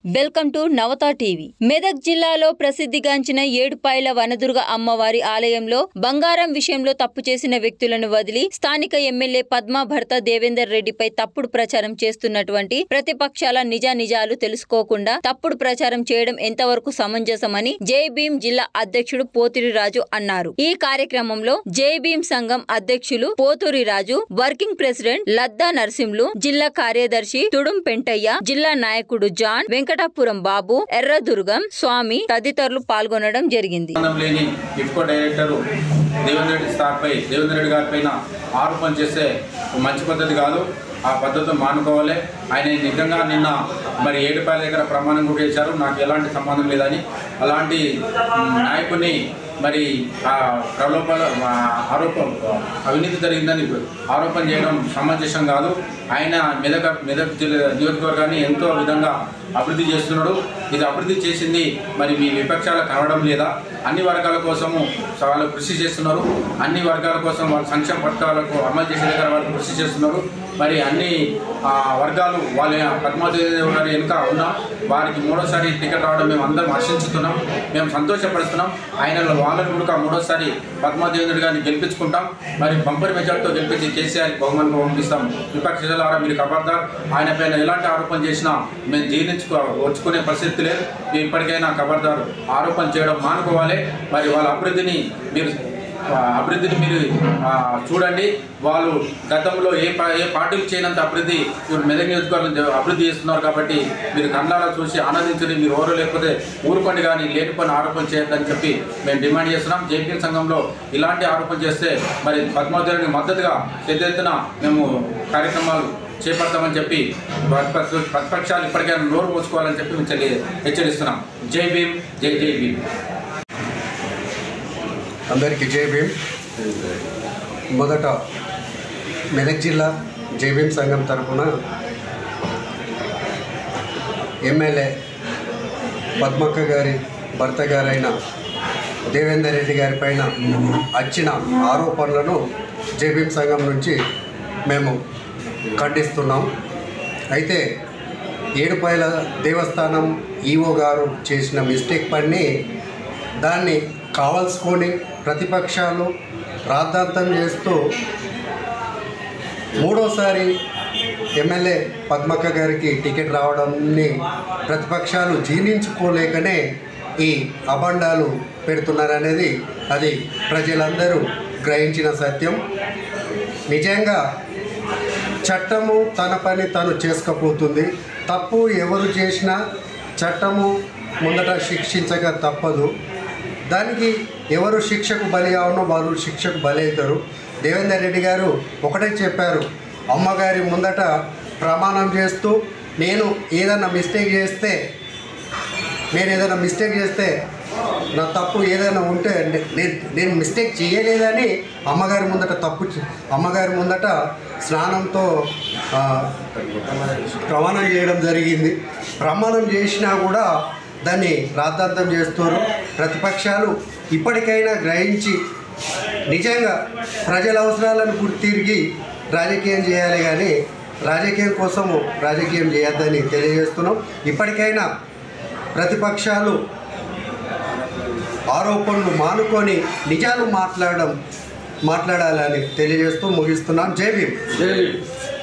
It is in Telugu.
welcome to Navatha TV Medak జిల్లాలో ప్రసిద్ధిగాంచిన ఏడుపాయల వనదుర్గ అమ్మవారి ఆలయంలో బంగారం విషయంలో తప్పు చేసిన వ్యక్తులను వదిలి స్థానిక ఎమ్మెల్యే పద్మా భర్త దేవేందర్ రెడ్డిపై తప్పుడు ప్రచారం చేస్తున్నటువంటి ప్రతిపక్షాల నిజానిజాలు తెలుసుకోకుండా తప్పుడు ప్రచారం చేయడం ఎంతవరకు సమంజసమని జై భీం జిల్లా అధ్యక్షుడు పోతిరి రాజు అన్నారు ఈ కార్యక్రమంలో జై భీం సంఘం అధ్యక్షులు పోతూరి రాజు వర్కింగ్ ప్రెసిడెంట్ లద్దా నర్సింలు జిల్లా కార్యదర్శి తుడుం పెంటయ్య జిల్లా నాయకుడు జాన్ వెంకటాపురం బాబు ఎర్రదుర్గం స్వామి తదితరులు పాల్గొనడం జరిగింది సంబంధం లేని ఇఫ్కో డైరెక్టర్ దేవేంద్ర రెడ్డి సార్పై దేవేంద్ర రెడ్డి గారి పైన ఆరోపణ చేస్తే మంచి పద్ధతి కాదు ఆ పద్ధతిని మానుకోవాలి ఆయన నిజంగా నిన్న మరి ఏడుపాయల దగ్గర ప్రమాణం కూడా చేశారు నాకు ఎలాంటి సంబంధం లేదని అలాంటి మ్, నాయకుని మరి ఆ ప్రలోభాల ఆ ఆరోపణ అవినీతి జరిగిందని ఆరోపణ చేయడం సమంజసం కాదు ఆయన మెదక్ మెదక్ జిల్లా నియోజకవర్గాన్ని ఎంతో విధంగా అభివృద్ధి చేస్తున్నాడు ఇది అభివృద్ధి చేసింది మరి మీ విపక్షాలకు కనవడం లేదా అన్ని వర్గాల కోసము వాళ్ళు కృషి చేస్తున్నారు అన్ని వర్గాల కోసం వాళ్ళ సంక్షేమ పథకాలకు అమలు చేసే దగ్గర వాళ్ళు కృషి చేస్తున్నారు మరి అన్ని ఆ, వర్గాలు వాళ్ళ పద్మావతి గారి వెనుక ఉన్నా వారికి మూడోసారి టికెట్ రావడం మేము అందరం హర్షించుతున్నాం మేము సంతోషపడుతున్నాం ఆయన వాళ్ళని కూడా మూడోసారి పద్మాదేవేంద్రుడు గారిని గెలిపించుకుంటాం మరి బంపర్ మెజార్టీతో గెలిపించి కేసీఆర్ బహుమానంగా పంపిస్తాం విపక్ష జిల్లారా మీరు ఖబర్దార్ ఆయన పైన ఎలాంటి ఆరోపణ చేసినా మేము జీర్ణించుకో వచ్చుకునే పరిస్థితి లేదు మీరు ఇప్పటికైనా ఖబర్దార్ ఆరోపణ చేయడం మానుకోవాలి మరి వాళ్ళ అభివృద్ధిని మీరు ఆ, అభివృద్ధిని మీరు ఆ, చూడండి వాళ్ళు గతంలో ఏ పా ఏ పార్టీలు చేయనంత అభివృద్ధి ఇప్పుడు మెదక్ నియోజకవర్గం జ- అభివృద్ధి చేస్తున్నారు కాబట్టి మీరు కళ్ళారా చూసి ఆనందించండి మీరు ఎవరు లేకపోతే ఊరుకోండి కానీ లేని పని ఆరోపణ చేయొద్దని చెప్పి మేము డిమాండ్ చేస్తున్నాం జేపీ సంఘంలో ఇలాంటి ఆరోపణ చేస్తే మరి పద్మావతికి మద్దతుగా పెద్ద ఎత్తున మేము కార్యక్రమాలు చేపడతామని చెప్పి ప్రతిపక్ష- ప్రతిపక్షాలు ఇప్పటికైనా నోరు మూసుకోవాలని చెప్పి మేము తెలియ హెచ్చరిస్తున్నాం జై భీమ్ జై జై భీమ్ అందరికీ జై భీమ్ మొదట మెదక్ జిల్లా జై భీమ్ సంఘం తరఫున ఎమ్మెల్యే పద్మక్క గారి భర్త గారైన దేవేందర్ రెడ్డి గారి పైన వచ్చిన ఆరోపణలను జై భీమ్ సంఘం నుంచి మేము ఖండిస్తున్నాం అయితే ఏడుపాయల దేవస్థానం ఈవో గారు చేసిన మిస్టేక్ పని దాన్ని కావాల్సుకొని ప్రతిపక్షాలు రాద్ధాంతం చేస్తూ మూడోసారి ఎమ్మెల్యే పద్మక్క గారికి టికెట్ రావడాన్ని ప్రతిపక్షాలు జీర్ణించుకోలేకనే ఈ అబండాలు పెడుతున్నారనేది అది ప్రజలందరూ గ్రహించిన సత్యం నిజంగా చట్టము తన పని తను చేసుకపోతుంది తప్పు ఎవరు చేసినా చట్టము ముందట శిక్షించక తప్పదు దానికి ఎవరు శిక్షకు బలి కావనో వారు శిక్షకు బలి అవుతారు దేవేందర్ రెడ్డి గారు ఒకటే చెప్పారు అమ్మగారి ముందట ప్రమాణం చేస్తూ నేను ఏదైనా మిస్టేక్ చేస్తే నేను ఏదైనా మిస్టేక్ చేస్తే నా తప్పు ఏదైనా ఉంటే నే- నేను నేను మిస్టేక్ చేయలేదని అమ్మగారి ముందట తప్పు చే- అమ్మగారి ముందట స్నానంతో ఆ, ప్రమాణం చేయడం జరిగింది ప్రమాణం చేసినా కూడా దాన్ని రాద్ధాంతం చేస్తారు ప్రతిపక్షాలు ఇప్పటికైనా గ్రహించి నిజంగా ప్రజల అవసరాలను గుర్తిరిగి రాజకీయం చేయాలి కానీ రాజకీయం కోసము రాజకీయం చేయొద్దని తెలియజేస్తున్నాం ఇప్పటికైనా ప్రతిపక్షాలు ఆరోపణలు మానుకొని నిజాలు మాట్లాడడం మాట్లాడాలని తెలియజేస్తూ ముగిస్తున్నాం జై భీమ్ జై